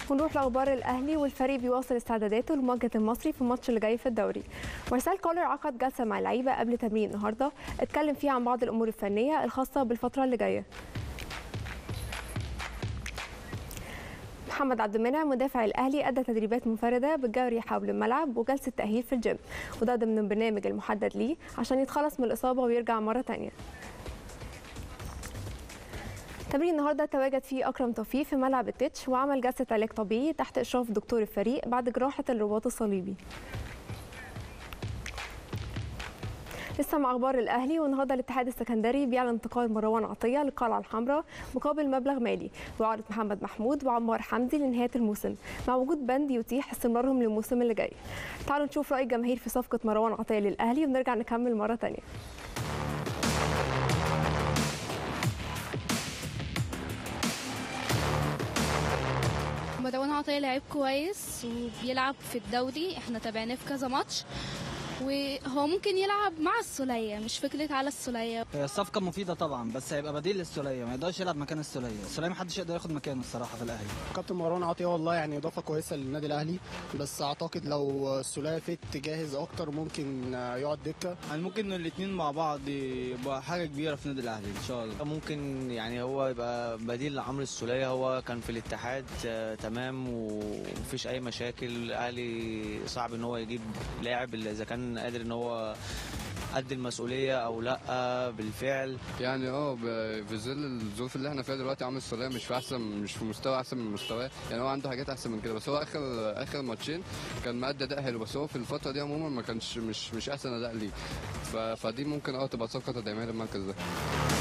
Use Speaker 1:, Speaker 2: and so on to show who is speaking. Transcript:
Speaker 1: ونروح لاخبار الاهلي والفريق بيواصل استعداداته لمواجهه المصري في الماتش اللي جاي في الدوري مارسيل كولر عقد جلسه مع اللعيبه قبل تمرين النهارده اتكلم فيها عن بعض الامور الفنيه الخاصه بالفتره اللي جايه محمد عبد المنعم مدافع الاهلي ادى تدريبات منفرده بالجري حول الملعب وجلسه تاهيل في الجيم وده ضمن البرنامج المحدد ليه عشان يتخلص من الاصابه ويرجع مره تانية تمرين النهارده تواجد فيه اكرم توفيق في ملعب التتش وعمل جلسه علاج طبيعي تحت اشراف دكتور الفريق بعد جراحه الرباط الصليبي لسه مع اخبار الاهلي والنهارده الاتحاد السكندري بيعلن انتقال مروان عطيه للقلعه الحمراء مقابل مبلغ مالي وعرض محمد محمود وعمار حمدي لنهايه الموسم مع وجود بند يتيح استمرارهم للموسم اللي جاي تعالوا نشوف راي الجماهير في صفقه مروان عطيه للاهلي ونرجع نكمل مره ثانيه
Speaker 2: مروان عطية لعيب كويس وبيلعب في الدوري احنا تابعناه في كذا ماتش وهو ممكن يلعب مع السولية مش فكرة على السولية
Speaker 3: هي الصفقة مفيدة طبعا بس هيبقى بديل للسولية ما يقدرش يلعب مكان السولية السولية محدش يقدر ياخد مكانه الصراحة في الأهلي
Speaker 4: كابتن مروان عطيه والله يعني اضافه كويسه للنادي الاهلي بس اعتقد لو السوليه فيت جاهز اكتر ممكن يقعد دكه
Speaker 5: يعني ممكن الاثنين مع بعض يبقى حاجه كبيره في النادي الاهلي ان شاء الله
Speaker 6: ممكن يعني هو يبقى بديل لعمرو السولية هو كان في الاتحاد آه، تمام ومفيش اي مشاكل الاهلي صعب ان هو يجيب لاعب الا اذا كان قادر ان هو قد المسؤوليه او لا بالفعل
Speaker 7: يعني اه ب- في ظل الظروف اللي احنا فيها دلوقتي عامل السوليه مش في احسن مش في مستوى احسن من مستواه يعني هو عنده حاجات احسن من كده بس هو اخر اخر ماتشين كان مادة اداء حلو بس هو في الفتره دي عموما ما كانش مش مش احسن اداء ليه ف- فدي ممكن اه تبقى صفقه تدعيميه للمركز ده